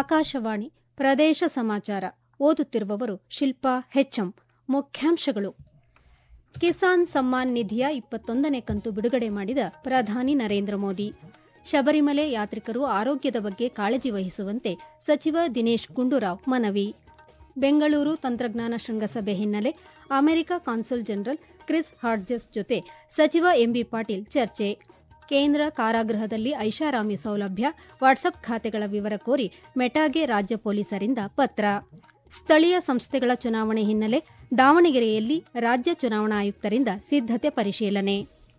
ಆಕಾಶವಾಣಿ ಪ್ರದೇಶ ಸಮಾಚಾರ ಓದುತ್ತಿರುವವರು ಶಿಲ್ಪಾ ಹೆಚ್ಎಂ ಮುಖ್ಯಾಂಶಗಳು ಕಿಸಾನ್ ಸಮ್ಮಾನ್ ನಿಧಿಯ ಇಪ್ಪತ್ತೊಂದನೇ ಕಂತು ಬಿಡುಗಡೆ ಮಾಡಿದ ಪ್ರಧಾನಿ ನರೇಂದ್ರ ಮೋದಿ ಶಬರಿಮಲೆ ಯಾತ್ರಿಕರು ಆರೋಗ್ಯದ ಬಗ್ಗೆ ಕಾಳಜಿ ವಹಿಸುವಂತೆ ಸಚಿವ ದಿನೇಶ್ ಗುಂಡೂರಾವ್ ಮನವಿ ಬೆಂಗಳೂರು ತಂತ್ರಜ್ಞಾನ ಶೃಂಗಸಭೆ ಹಿನ್ನೆಲೆ America consul general Chris Hodges ಜೊತೆ ಸಚಿವ ಎಂಬಿ ಪಾಟೀಲ್ ಚರ್ಚೆ ಕೇಂದ್ರ ಕಾರಾಗೃಹದಲ್ಲಿ ಐಷಾರಾಮಿ ಸೌಲಭ್ಯ ವಾಟ್ಸಪ್ ಖಾತೆಗಳ ವಿವರ ಕೋರಿ ಮೆಟಾಗೆ ರಾಜ್ಯ ಪೊಲೀಸರಿಂದ ಪತ್ರ ಸ್ಥಳೀಯ ಸಂಸ್ಥೆಗಳ ಚುನಾವಣೆ ಹಿನ್ನೆಲೆ ದಾವಣಗೆರೆಯಲ್ಲಿ ರಾಜ್ಯ ಚುನಾವಣಾ ಆಯುಕ್ತರಿಂದ ಸಿದ್ದತೆ ಪರಿಶೀಲನೆ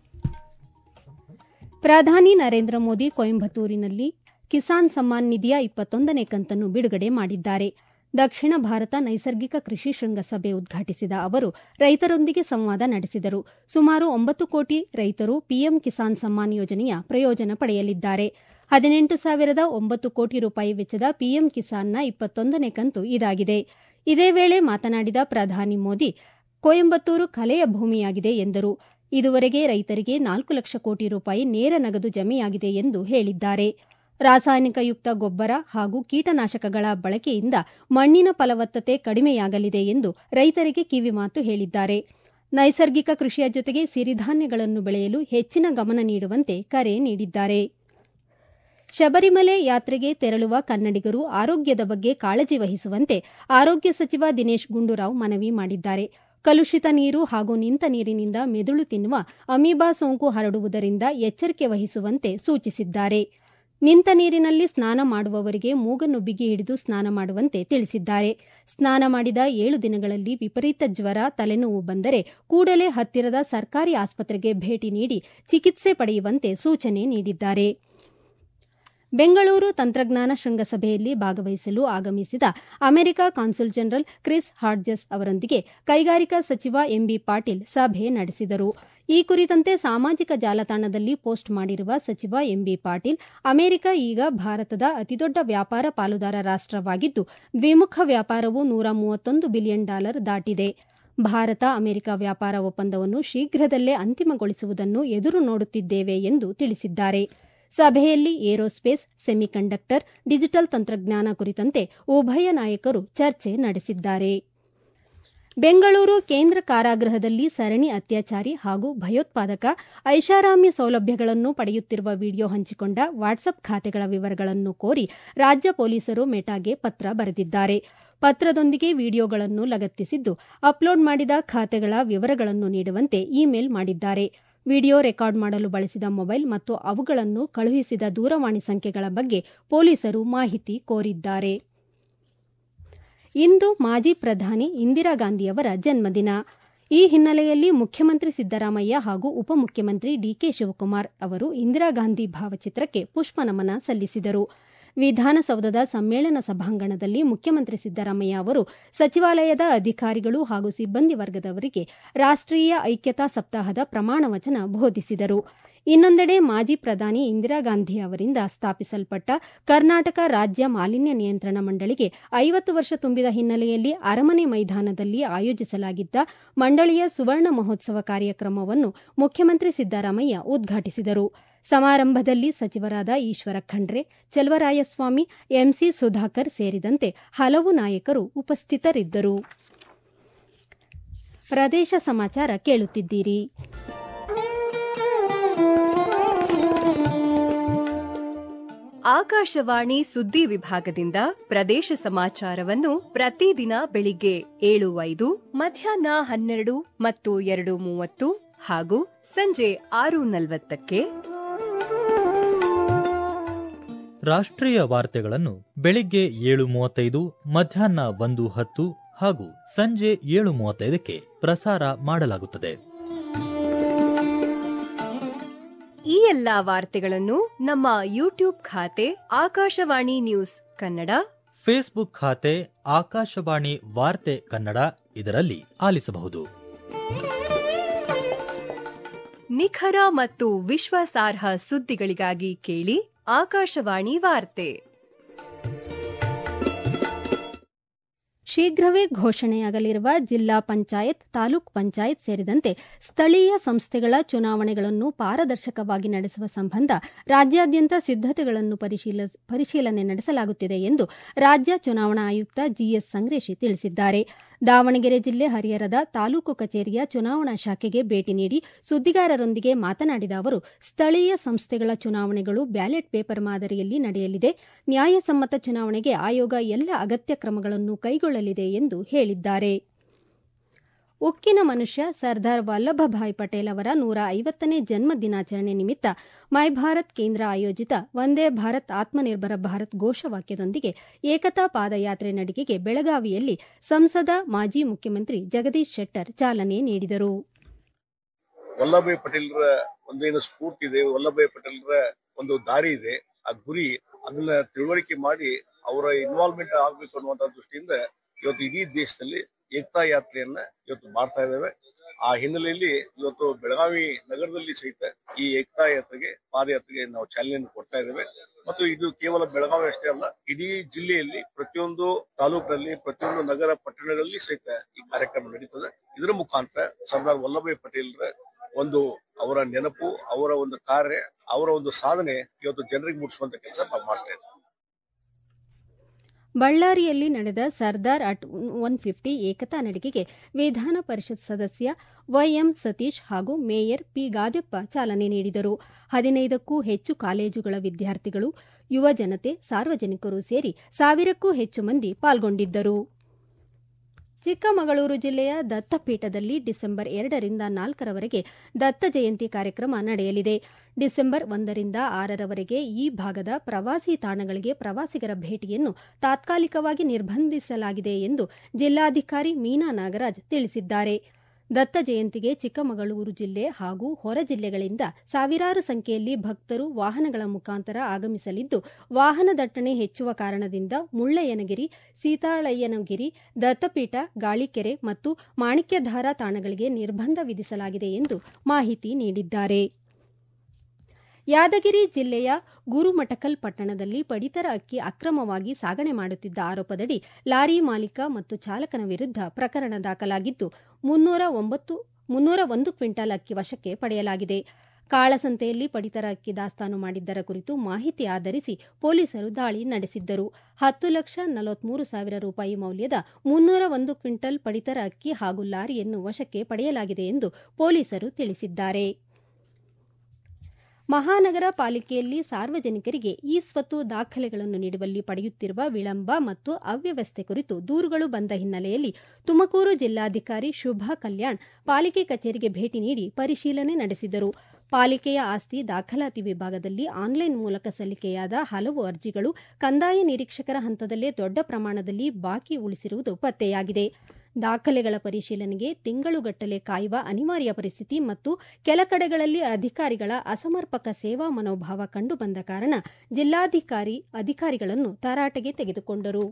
ಪ್ರಧಾನಿ ನರೇಂದ್ರ ಮೋದಿ ಕೊಯಂಬತ್ತೂರಿನಲ್ಲಿ ಕಿಸಾನ್ ಸಮ್ಮಾನ್ ನಿಧಿಯ ಇಪ್ಪತ್ತೊಂದನೇ ಕಂತನ್ನು ಬಿಡುಗಡೆ ಮಾಡಿದ್ದಾರೆ ದಕ್ಷಿಣ ಭಾರತ ನೈಸರ್ಗಿಕ ಕೃಷಿ ಶೃಂಗಸಭೆ ಉದ್ಘಾಟಿಸಿದ ಅವರು ರೈತರೊಂದಿಗೆ ಸಂವಾದ ನಡೆಸಿದರು ಸುಮಾರು ಒಂಬತ್ತು ಕೋಟಿ ರೈತರು ಪಿಎಂ ಕಿಸಾನ್ ಸಮ್ಮಾನ್ ಯೋಜನೆಯ ಪ್ರಯೋಜನ ಪಡೆಯಲಿದ್ದಾರೆ ಹದಿನೆಂಟು ಸಾವಿರದ ಒಂಬತ್ತು ಕೋಟಿ ರೂಪಾಯಿ ವೆಚ್ಚದ ಪಿಎಂ ಕಿಸಾನ್ನ ಇಪ್ಪತ್ತೊಂದನೇ ಕಂತು ಇದಾಗಿದೆ ಇದೇ ವೇಳೆ ಮಾತನಾಡಿದ ಪ್ರಧಾನಿ ಮೋದಿ ಕೊಯಂಬತ್ತೂರು ಕಲೆಯ ಭೂಮಿಯಾಗಿದೆ ಎಂದರು ಇದುವರೆಗೆ ರೈತರಿಗೆ ನಾಲ್ಕು ಲಕ್ಷ ಕೋಟಿ ರೂಪಾಯಿ ನೇರ ನಗದು ಜಮೆಯಾಗಿದೆ ಎಂದು ಹೇಳಿದ್ದಾರೆ ರಾಸಾಯನಿಕಯುಕ್ತ ಗೊಬ್ಬರ ಹಾಗೂ ಕೀಟನಾಶಕಗಳ ಬಳಕೆಯಿಂದ ಮಣ್ಣಿನ ಫಲವತ್ತತೆ ಕಡಿಮೆಯಾಗಲಿದೆ ಎಂದು ರೈತರಿಗೆ ಕಿವಿಮಾತು ಹೇಳಿದ್ದಾರೆ ನೈಸರ್ಗಿಕ ಕೃಷಿಯ ಜೊತೆಗೆ ಸಿರಿಧಾನ್ಯಗಳನ್ನು ಬೆಳೆಯಲು ಹೆಚ್ಚಿನ ಗಮನ ನೀಡುವಂತೆ ಕರೆ ನೀಡಿದ್ದಾರೆ ಶಬರಿಮಲೆ ಯಾತ್ರೆಗೆ ತೆರಳುವ ಕನ್ನಡಿಗರು ಆರೋಗ್ಯದ ಬಗ್ಗೆ ಕಾಳಜಿ ವಹಿಸುವಂತೆ ಆರೋಗ್ಯ ಸಚಿವ ದಿನೇಶ್ ಗುಂಡೂರಾವ್ ಮನವಿ ಮಾಡಿದ್ದಾರೆ ಕಲುಷಿತ ನೀರು ಹಾಗೂ ನಿಂತ ನೀರಿನಿಂದ ಮೆದುಳು ತಿನ್ನುವ ಅಮೀಬಾ ಸೋಂಕು ಹರಡುವುದರಿಂದ ಎಚ್ಚರಿಕೆ ವಹಿಸುವಂತೆ ಸೂಚಿಸಿದ್ದಾರೆ ನಿಂತ ನೀರಿನಲ್ಲಿ ಸ್ನಾನ ಮಾಡುವವರಿಗೆ ಮೂಗನ್ನು ಬಿಗಿ ಹಿಡಿದು ಸ್ನಾನ ಮಾಡುವಂತೆ ತಿಳಿಸಿದ್ದಾರೆ ಸ್ನಾನ ಮಾಡಿದ ಏಳು ದಿನಗಳಲ್ಲಿ ವಿಪರೀತ ಜ್ವರ ತಲೆನೋವು ಬಂದರೆ ಕೂಡಲೇ ಹತ್ತಿರದ ಸರ್ಕಾರಿ ಆಸ್ಪತ್ರೆಗೆ ಭೇಟಿ ನೀಡಿ ಚಿಕಿತ್ಸೆ ಪಡೆಯುವಂತೆ ಸೂಚನೆ ನೀಡಿದ್ದಾರೆ ಬೆಂಗಳೂರು ತಂತ್ರಜ್ಞಾನ ಶೃಂಗಸಭೆಯಲ್ಲಿ ಭಾಗವಹಿಸಲು ಆಗಮಿಸಿದ America consul general Chris Hodges ಅವರೊಂದಿಗೆ ಕೈಗಾರಿಕಾ ಸಚಿವ ಎಂಬಿ ಪಾಟೀಲ್ ಸಭೆ ನಡೆಸಿದರು ಈ ಕುರಿತಂತೆ ಸಾಮಾಜಿಕ ಜಾಲತಾಣದಲ್ಲಿ ಪೋಸ್ಟ್ ಮಾಡಿರುವ ಸಚಿವ ಎಂಬಿ ಪಾಟೀಲ್ ಅಮೆರಿಕ ಈಗ ಭಾರತದ ಅತಿದೊಡ್ಡ ವ್ಯಾಪಾರ ಪಾಲುದಾರ ರಾಷ್ಟವಾಗಿದ್ದು ದ್ವಿಮುಖ ವ್ಯಾಪಾರವು ನೂರ ಮೂವತ್ತೊಂದು ಬಿಲಿಯನ್ ಡಾಲರ್ ದಾಟಿದೆ ಭಾರತ ಅಮೆರಿಕ ವ್ಯಾಪಾರ ಒಪ್ಪಂದವನ್ನು ಶೀಘ್ರದಲ್ಲೇ ಅಂತಿಮಗೊಳಿಸುವುದನ್ನು ಎದುರು ನೋಡುತ್ತಿದ್ದೇವೆ ಎಂದು ತಿಳಿಸಿದ್ದಾರೆ ಸಭೆಯಲ್ಲಿ ಏರೋಸ್ಪೇಸ್ ಸೆಮಿಕಂಡಕ್ಟರ್ ಡಿಜಿಟಲ್ ತಂತ್ರಜ್ಞಾನ ಕುರಿತಂತೆ ಉಭಯ ನಾಯಕರು ಚರ್ಚೆ ನಡೆಸಿದ್ದಾರೆ ಬೆಂಗಳೂರು ಕೇಂದ್ರ ಕಾರಾಗೃಹದಲ್ಲಿ ಸರಣಿ ಅತ್ಯಾಚಾರಿ ಹಾಗೂ ಭಯೋತ್ಪಾದಕ ಐಷಾರಾಮ್ಯ ಸೌಲಭ್ಯಗಳನ್ನು ಪಡೆಯುತ್ತಿರುವ ವಿಡಿಯೋ ಹಂಚಿಕೊಂಡ ವಾಟ್ಸಪ್ ಖಾತೆಗಳ ವಿವರಗಳನ್ನು ಕೋರಿ ರಾಜ್ಯ ಪೊಲೀಸರು ಮೆಟಾಗೆ ಪತ್ರ ಬರೆದಿದ್ದಾರೆ ಪತ್ರದೊಂದಿಗೆ ವಿಡಿಯೋಗಳನ್ನು ಲಗತ್ತಿಸಿದ್ದು ಅಪ್ಲೋಡ್ ಮಾಡಿದ ಖಾತೆಗಳ ವಿವರಗಳನ್ನು ನೀಡುವಂತೆ ಇಮೇಲ್ ಮಾಡಿದ್ದಾರೆ ವಿಡಿಯೋ ರೆಕಾರ್ಡ್ ಮಾಡಲು ಬಳಸಿದ ಮೊಬೈಲ್ ಮತ್ತು ಅವುಗಳನ್ನು ಕಳುಹಿಸಿದ ದೂರವಾಣಿ ಸಂಖ್ಯೆಗಳ ಬಗ್ಗೆ ಪೊಲೀಸರು ಮಾಹಿತಿ ಕೋರಿದ್ದಾರೆ ಇಂದು ಮಾಜಿ ಪ್ರಧಾನಿ ಇಂದಿರಾ ಗಾಂಧಿಯವರ ಜನ್ಮದಿನ ಈ ಹಿನ್ನೆಲೆಯಲ್ಲಿ ಮುಖ್ಯಮಂತ್ರಿ ಸಿದ್ದರಾಮಯ್ಯ ಹಾಗೂ ಉಪಮುಖ್ಯಮಂತ್ರಿ ಡಿಕೆ ಶಿವಕುಮಾರ್ ಅವರು ಇಂದಿರಾ ಗಾಂಧಿ ಭಾವಚಿತ್ರಕ್ಕೆ ಪುಷ್ಪನಮನ ಸಲ್ಲಿಸಿದರು ವಿಧಾನಸೌಧದ ಸಮ್ಮೇಳನ ಸಭಾಂಗಣದಲ್ಲಿ ಮುಖ್ಯಮಂತ್ರಿ ಸಿದ್ದರಾಮಯ್ಯ ಅವರು ಸಚಿವಾಲಯದ ಅಧಿಕಾರಿಗಳು ಹಾಗೂ ಸಿಬ್ಬಂದಿ ವರ್ಗದವರಿಗೆ ರಾಷ್ಟೀಯ ಐಕ್ಯತಾ ಸಪ್ತಾಹದ ಪ್ರಮಾಣ ವಚನ ಬೋಧಿಸಿದರು ಇನ್ನೊಂದೆಡೆ ಮಾಜಿ ಪ್ರಧಾನಿ ಇಂದಿರಾ ಗಾಂಧಿ ಅವರಿಂದ ಸ್ಥಾಪಿಸಲ್ಪಟ್ಟ ಕರ್ನಾಟಕ ರಾಜ್ಯ ಮಾಲಿನ್ಯ ನಿಯಂತ್ರಣ ಮಂಡಳಿಗೆ ಐವತ್ತು ವರ್ಷ ತುಂಬಿದ ಹಿನ್ನೆಲೆಯಲ್ಲಿ ಅರಮನೆ ಮೈದಾನದಲ್ಲಿ ಆಯೋಜಿಸಲಾಗಿದ್ದ ಮಂಡಳಿಯ ಸುವರ್ಣ ಮಹೋತ್ಸವ ಕಾರ್ಯಕ್ರಮವನ್ನು ಮುಖ್ಯಮಂತ್ರಿ ಸಿದ್ದರಾಮಯ್ಯ ಉದ್ಘಾಟಿಸಿದರು ಸಮಾರಂಭದಲ್ಲಿ ಸಚಿವರಾದ ಈಶ್ವರ ಖಂಡ್ರೆ ಚೆಲುವರಾಯಸ್ವಾಮಿ ಎಂಸಿ ಸುಧಾಕರ್ ಸೇರಿದಂತೆ ಹಲವು ನಾಯಕರು ಉಪಸ್ಥಿತರಿದ್ದರು ಪ್ರದೇಶ ಸಮಾಚಾರ ಕೇಳುತ್ತಿದ್ದೀರಿ ಆಕಾಶವಾಣಿ ಸುದ್ದಿ ವಿಭಾಗದಿಂದ ಪ್ರದೇಶ ಸಮಾಚಾರವನ್ನು ಪ್ರತಿದಿನ ಬೆಳಿಗ್ಗೆ ಏಳು ಐದು ಮಧ್ಯಾಹ್ನ ಹನ್ನೆರಡು ಮತ್ತು ಎರಡು ಮೂವತ್ತು ಹಾಗೂ ಸಂಜೆ ಆರು ನಲವತ್ತಕ್ಕೆ ರಾಷ್ಟ್ರೀಯ ವಾರ್ತೆಗಳನ್ನು ಬೆಳಿಗ್ಗೆ ಏಳು ಮೂವತ್ತೈದು ಮಧ್ಯಾಹ್ನ ಒಂದು ಹತ್ತು ಹಾಗೂ ಸಂಜೆ ಏಳು ಮೂವತ್ತೈದಕ್ಕೆ ಪ್ರಸಾರ ಮಾಡಲಾಗುತ್ತದೆ ಈ ಎಲ್ಲಾ ವಾರ್ತೆಗಳನ್ನು ನಮ್ಮ ಯೂಟ್ಯೂಬ್ ಖಾತೆ ಆಕಾಶವಾಣಿ ನ್ಯೂಸ್ ಕನ್ನಡ ಫೇಸ್ಬುಕ್ ಖಾತೆ ಆಕಾಶವಾಣಿ ವಾರ್ತೆ ಕನ್ನಡ ಇದರಲ್ಲಿ ಆಲಿಸಬಹುದು ನಿಖರ ಮತ್ತು ವಿಶ್ವಾಸಾರ್ಹ ಸುದ್ದಿಗಳಿಗಾಗಿ ಕೇಳಿ ಆಕಾಶವಾಣಿ ವಾರ್ತೆ ಶೀಘ್ರವೇ ಘೋಷಣೆಯಾಗಲಿರುವ ಜಿಲ್ಲಾ ಪಂಚಾಯತ್ ತಾಲೂಕ್ ಪಂಚಾಯತ್ ಸೇರಿದಂತೆ ಸ್ಥಳೀಯ ಸಂಸ್ಥೆಗಳ ಚುನಾವಣೆಗಳನ್ನು ಪಾರದರ್ಶಕವಾಗಿ ನಡೆಸುವ ಸಂಬಂಧ ರಾಜ್ಯಾದ್ಯಂತ ಸಿದ್ದತೆಗಳನ್ನು ಪರಿಶೀಲನೆ ನಡೆಸಲಾಗುತ್ತಿದೆ ಎಂದು ರಾಜ್ಯ ಚುನಾವಣಾ ಆಯುಕ್ತ ಜಿಎಸ್ ಸಂಗ್ರೇಶಿ ತಿಳಿಸಿದ್ದಾರೆ ದಾವಣಗೆರೆ ಜಿಲ್ಲೆ ಹರಿಹರದ ತಾಲೂಕು ಕಚೇರಿಯ ಚುನಾವಣಾ ಶಾಖೆಗೆ ಭೇಟಿ ನೀಡಿ ಸುದ್ದಿಗಾರರೊಂದಿಗೆ ಮಾತನಾಡಿದ ಅವರು ಸ್ಥಳೀಯ ಸಂಸ್ಥೆಗಳ ಚುನಾವಣೆಗಳು ಬ್ಯಾಲೆಟ್ ಪೇಪರ್ ಮಾದರಿಯಲ್ಲಿ ನಡೆಯಲಿದೆ ನ್ಯಾಯಸಮ್ಮತ ಚುನಾವಣೆಗೆ ಆಯೋಗ ಎಲ್ಲ ಅಗತ್ಯ ಕ್ರಮಗಳನ್ನು ಕೈಗೊಳ್ಳಲಿದೆ ಎಂದು ಹೇಳಿದ್ದಾರೆ ಉಕ್ಕಿನ ಮನುಷ್ಯ ಸರ್ದಾರ್ ವಲ್ಲಭಭಾಯ್ ಪಟೇಲ್ ಅವರ ನೂರ ಐವತ್ತನೇ ಜನ್ಮ ದಿನಾಚರಣೆ ನಿಮಿತ್ತ ಮೈ ಭಾರತ್ ಕೇಂದ್ರ ಆಯೋಜಿತ ವಂದೇ ಭಾರತ್ ಆತ್ಮನಿರ್ಭರ ಭಾರತ್ ಘೋಷವಾಕ್ಯದೊಂದಿಗೆ ಏಕತಾ ಪಾದಯಾತ್ರೆ ನಡಿಗೆಗೆ ಬೆಳಗಾವಿಯಲ್ಲಿ ಸಂಸದ ಮಾಜಿ ಮುಖ್ಯಮಂತ್ರಿ ಜಗದೀಶ್ ಶೆಟ್ಟರ್ ಚಾಲನೆ ನೀಡಿದರು ವಲ್ಲಭಾಯ್ ಪಟೇಲ್ರ ಒಂದೇನು ಸ್ಫೂರ್ತಿ ಇದೆ ವಲ್ಲಭಾಯ್ ಪಟೇಲ್ರ ಒಂದು ದಾರಿ ಇದೆ ಆ ಗುರಿ ಅದನ್ನ ತಿಳುವಳಿಕೆ ಮಾಡಿ ಅವರ ಇನ್ವಾಲ್ವ್ಮೆಂಟ್ ಆಗ್ಬೇಕು ಅನ್ನುವಂತ ದೃಷ್ಟಿಯಿಂದ ಇವತ್ತು ಇಡೀ ದೇಶದಲ್ಲಿ ಏಕತಾ ಯಾತ್ರೆಯನ್ನ ಇವತ್ತು ಮಾಡ್ತಾ ಇದ್ದೇವೆ ಆ ಹಿನ್ನೆಲೆಯಲ್ಲಿ ಇವತ್ತು ಬೆಳಗಾವಿ ನಗರದಲ್ಲಿ ಸಹಿತ ಈ ಏಕತಾ ಯಾತ್ರೆಗೆ ಪಾದಯಾತ್ರೆಗೆ ನಾವು ಚಾಲನೆಯನ್ನು ಕೊಡ್ತಾ ಇದ್ದೇವೆ ಮತ್ತು ಇದು ಕೇವಲ ಬೆಳಗಾವಿ ಅಷ್ಟೇ ಅಲ್ಲ ಇಡೀ ಜಿಲ್ಲೆಯಲ್ಲಿ ಪ್ರತಿಯೊಂದು ತಾಲೂಕಿನಲ್ಲಿ ಪ್ರತಿಯೊಂದು ನಗರ ಪಟ್ಟಣಗಳಲ್ಲಿ ಸಹಿತ ಈ ಕಾರ್ಯಕ್ರಮ ನಡೀತದೆ ಇದರ ಮುಖಾಂತರ ಸರ್ದಾರ್ ವಲ್ಲಭಾಯ್ ಪಟೇಲ್ರ ಒಂದು ಅವರ ನೆನಪು ಅವರ ಒಂದು ಕಾರ್ಯ ಅವರ ಒಂದು ಸಾಧನೆ ಇವತ್ತು ಜನರಿಗೆ ಮುಟ್ಟಿಸುವಂತ ಕೆಲಸ ನಾವು ಮಾಡ್ತಾ ಇದ್ದೇವೆ ಬಳ್ಳಾರಿಯಲ್ಲಿ ನಡೆದ ಸರ್ದಾರ್ ಅಟ್ ಒನ್ ಫಿಫ್ಟಿ ಏಕತಾ ನಡಿಗೆಗೆ ವಿಧಾನ ಪರಿಷತ್ ಸದಸ್ಯ ವೈಎಂ ಸತೀಶ್ ಹಾಗೂ ಮೇಯರ್ ಪಿ ಗಾದೆಪ್ಪ ಚಾಲನೆ ನೀಡಿದರು ಹದಿನೈದಕ್ಕೂ ಹೆಚ್ಚು ಕಾಲೇಜುಗಳ ವಿದ್ಯಾರ್ಥಿಗಳು ಯುವ ಜನತೆ ಸಾರ್ವಜನಿಕರು ಸೇರಿ ಸಾವಿರಕ್ಕೂ ಹೆಚ್ಚು ಮಂದಿ ಪಾಲ್ಗೊಂಡಿದ್ದರು ಚಿಕ್ಕಮಗಳೂರು ಜಿಲ್ಲೆಯ ದತ್ತಪೀಠದಲ್ಲಿ ಡಿಸೆಂಬರ್ ಎರಡರಿಂದ ನಾಲ್ಕರವರೆಗೆ ದತ್ತ ಜಯಂತಿ ಕಾರ್ಯಕ್ರಮ ನಡೆಯಲಿದೆ ಡಿಸೆಂಬರ್ ಒಂದರಿಂದ ಆರರವರೆಗೆ ಈ ಭಾಗದ ಪ್ರವಾಸಿ ತಾಣಗಳಿಗೆ ಪ್ರವಾಸಿಗರ ಭೇಟಿಯನ್ನು ತಾತ್ಕಾಲಿಕವಾಗಿ ನಿರ್ಬಂಧಿಸಲಾಗಿದೆ ಎಂದು ಜಿಲ್ಲಾಧಿಕಾರಿ ಮೀನಾ ನಾಗರಾಜ್ ತಿಳಿಸಿದ್ದಾರೆ ದತ್ತ ಜಯಂತಿಗೆ ಚಿಕ್ಕಮಗಳೂರು ಜಿಲ್ಲೆ ಹಾಗೂ ಹೊರ ಜಿಲ್ಲೆಗಳಿಂದ ಸಾವಿರಾರು ಸಂಖ್ಯೆಯಲ್ಲಿ ಭಕ್ತರು ವಾಹನಗಳ ಮುಖಾಂತರ ಆಗಮಿಸಲಿದ್ದು ವಾಹನ ದಟ್ಟಣೆ ಹೆಚ್ಚುವ ಕಾರಣದಿಂದ ಮುಳ್ಳಯ್ಯನಗಿರಿ ಸೀತಾಳಯ್ಯನಗಿರಿ ದತ್ತಪೀಠ ಗಾಳಿಕೆರೆ ಮತ್ತು ಮಾಣಿಕ್ಯಧಾರ ತಾಣಗಳಿಗೆ ನಿರ್ಬಂಧ ವಿಧಿಸಲಾಗಿದೆ ಎಂದು ಮಾಹಿತಿ ನೀಡಿದ್ದಾರೆ ಯಾದಗಿರಿ ಜಿಲ್ಲೆಯ ಗುರುಮಠಕಲ್ ಪಟ್ಟಣದಲ್ಲಿ ಪಡಿತರ ಅಕ್ಕಿ ಅಕ್ರಮವಾಗಿ ಸಾಗಣೆ ಮಾಡುತ್ತಿದ್ದ ಆರೋಪದಡಿ ಲಾರಿ ಮಾಲೀಕ ಮತ್ತು ಚಾಲಕನ ವಿರುದ್ಧ ಪ್ರಕರಣ ದಾಖಲಾಗಿದ್ದು ಮುನ್ನೂರ ಒಂಬತ್ತು ಮುನ್ನೂರ ಒಂದು ಕ್ವಿಂಟಾಲ್ ಅಕ್ಕಿ ವಶಕ್ಕೆ ಪಡೆಯಲಾಗಿದೆ ಕಾಳಸಂತೆಯಲ್ಲಿ ಪಡಿತರ ಅಕ್ಕಿ ದಾಸ್ತಾನು ಮಾಡಿದ್ದರ ಕುರಿತು ಮಾಹಿತಿ ಆಧರಿಸಿ ಪೊಲೀಸರು ದಾಳಿ ನಡೆಸಿದ್ದರು ಹತ್ತು ಲಕ್ಷ ನಲವತ್ಮೂರು ಸಾವಿರ ರೂಪಾಯಿ ಮೌಲ್ಯದ ಮುನ್ನೂರ ಒಂದು ಕ್ವಿಂಟಲ್ ಪಡಿತರ ಅಕ್ಕಿ ಹಾಗೂ ಲಾರಿಯನ್ನು ವಶಕ್ಕೆ ಪಡೆಯಲಾಗಿದೆ ಎಂದು ಪೊಲೀಸರು ತಿಳಿಸಿದ್ದಾರೆ ಮಹಾನಗರ ಪಾಲಿಕೆಯಲ್ಲಿ ಸಾರ್ವಜನಿಕರಿಗೆ ಇ ಸ್ವತ್ತು ದಾಖಲೆಗಳನ್ನು ನೀಡುವಲ್ಲಿ ಪಡೆಯುತ್ತಿರುವ ವಿಳಂಬ ಮತ್ತು ಅವ್ಯವಸ್ಥೆ ಕುರಿತು ದೂರುಗಳು ಬಂದ ಹಿನ್ನೆಲೆಯಲ್ಲಿ ತುಮಕೂರು ಜಿಲ್ಲಾಧಿಕಾರಿ ಶುಭಾ ಕಲ್ಯಾಣ್ ಪಾಲಿಕೆ ಕಚೇರಿಗೆ ಭೇಟಿ ನೀಡಿ ಪರಿಶೀಲನೆ ನಡೆಸಿದರು ಪಾಲಿಕೆಯ ಆಸ್ತಿ ದಾಖಲಾತಿ ವಿಭಾಗದಲ್ಲಿ ಆನ್ಲೈನ್ ಮೂಲಕ ಸಲ್ಲಿಕೆಯಾದ ಹಲವು ಅರ್ಜಿಗಳು ಕಂದಾಯ ನಿರೀಕ್ಷಕರ ಹಂತದಲ್ಲೇ ದೊಡ್ಡ ಪ್ರಮಾಣದಲ್ಲಿ ಬಾಕಿ ಉಳಿಸಿರುವುದು ಪತ್ತೆಯಾಗಿದೆ ದಾಖಲೆಗಳ ಪರಿಶೀಲನೆಗೆ ತಿಂಗಳುಗಟ್ಟಲೆ ಕಾಯುವ ಅನಿವಾರ್ಯ ಪರಿಸ್ಥಿತಿ ಮತ್ತು ಕೆಲ ಕಡೆಗಳಲ್ಲಿ ಅಧಿಕಾರಿಗಳ ಅಸಮರ್ಪಕ ಸೇವಾ ಮನೋಭಾವ ಕಂಡುಬಂದ ಕಾರಣ ಜಿಲ್ಲಾಧಿಕಾರಿ ಅಧಿಕಾರಿಗಳನ್ನು ತರಾಟೆಗೆ ತೆಗೆದುಕೊಂಡರು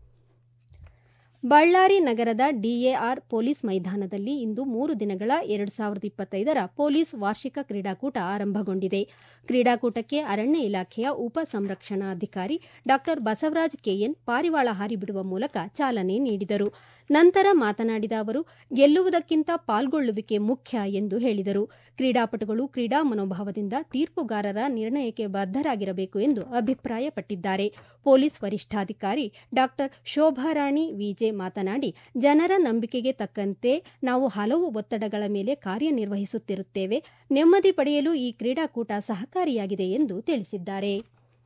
ಬಳ್ಳಾರಿ ನಗರದ ಡಿಎಆರ್ ಪೊಲೀಸ್ ಮೈದಾನದಲ್ಲಿ ಇಂದು ಮೂರು ದಿನಗಳ ಎರಡು ಸಾವಿರದ ಇಪ್ಪತ್ತೈದರ ಪೊಲೀಸ್ ವಾರ್ಷಿಕ ಕ್ರೀಡಾಕೂಟ ಆರಂಭಗೊಂಡಿದೆ ಕ್ರೀಡಾಕೂಟಕ್ಕೆ ಅರಣ್ಯ ಇಲಾಖೆಯ ಉಪ ಸಂರಕ್ಷಣಾಧಿಕಾರಿ ಡಾ ಬಸವರಾಜ್ ಕೆಎನ್ ಪಾರಿವಾಳ ಹಾರಿಬಿಡುವ ಮೂಲಕ ಚಾಲನೆ ನೀಡಿದರು ನಂತರ ಮಾತನಾಡಿದ ಅವರು ಗೆಲ್ಲುವುದಕ್ಕಿಂತ ಪಾಲ್ಗೊಳ್ಳುವಿಕೆ ಮುಖ್ಯ ಎಂದು ಹೇಳಿದರು ಕ್ರೀಡಾಪಟುಗಳು ಕ್ರೀಡಾ ಮನೋಭಾವದಿಂದ ತೀರ್ಪುಗಾರರ ನಿರ್ಣಯಕ್ಕೆ ಬದ್ದರಾಗಿರಬೇಕು ಎಂದು ಅಭಿಪ್ರಾಯಪಟ್ಟಿದ್ದಾರೆ ಪೊಲೀಸ್ ವರಿಷ್ಠಾಧಿಕಾರಿ ಡಾ ಶೋಭಾರಾಣಿ ವಿಜೆ ಮಾತನಾಡಿ ಜನರ ನಂಬಿಕೆಗೆ ತಕ್ಕಂತೆ ನಾವು ಹಲವು ಒತ್ತಡಗಳ ಮೇಲೆ ಕಾರ್ಯನಿರ್ವಹಿಸುತ್ತಿರುತ್ತೇವೆ ನೆಮ್ಮದಿ ಪಡೆಯಲು ಈ ಕ್ರೀಡಾಕೂಟ ಸಹಕಾರಿಯಾಗಿದೆ ಎಂದು ತಿಳಿಸಿದ್ದಾರೆ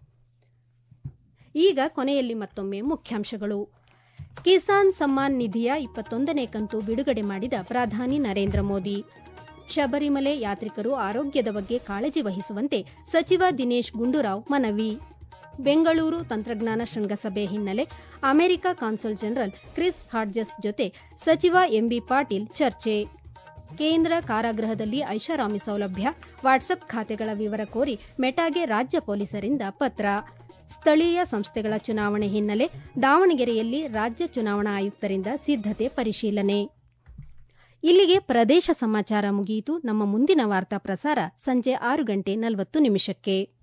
ಈಗ ಕೊನೆಯಲ್ಲಿ ಮತ್ತೊಮ್ಮೆ ಮುಖ್ಯಾಂಶಗಳು ಕಿಸಾನ್ ಸಮ್ಮಾನ್ ನಿಧಿಯ ಇಪ್ಪತ್ತೊಂದನೇ ಕಂತು ಬಿಡುಗಡೆ ಮಾಡಿದ ಪ್ರಧಾನಿ ನರೇಂದ್ರ ಮೋದಿ ಶಬರಿಮಲೆ ಯಾತ್ರಿಕರು ಆರೋಗ್ಯದ ಬಗ್ಗೆ ಕಾಳಜಿ ವಹಿಸುವಂತೆ ಸಚಿವ ದಿನೇಶ್ ಗುಂಡೂರಾವ್ ಮನವಿ ಬೆಂಗಳೂರು ತಂತ್ರಜ್ಞಾನ ಶೃಂಗಸಭೆ ಹಿನ್ನೆಲೆ America consul general Chris Hodges ಜೊತೆ ಸಚಿವ ಎಂಬಿ ಪಾಟೀಲ್ ಚರ್ಚೆ ಕೇಂದ್ರ ಕಾರಾಗೃಹದಲ್ಲಿ ಐಷಾರಾಮಿ ಸೌಲಭ್ಯ ವಾಟ್ಸಪ್ ಖಾತೆಗಳ ವಿವರ ಕೋರಿ ಮೆಟಾಗೆ ರಾಜ್ಯ ಪೊಲೀಸರಿಂದ ಪತ್ರ ಸ್ಥಳೀಯ ಸಂಸ್ಥೆಗಳ ಚುನಾವಣೆ ಹಿನ್ನೆಲೆ ದಾವಣಗೆರೆಯಲ್ಲಿ ರಾಜ್ಯ ಚುನಾವಣಾ ಆಯುಕ್ತರಿಂದ ಸಿದ್ಧತೆ ಪರಿಶೀಲನೆ ಇಲ್ಲಿಗೆ ಪ್ರದೇಶ ಸಮಾಚಾರ ಮುಗಿಯಿತು ನಮ್ಮ ಮುಂದಿನ ವಾರ್ತಾ ಪ್ರಸಾರ ಸಂಜೆ ಆರು ಗಂಟೆ ನಲವತ್ತು ನಿಮಿಷಕ್ಕೆ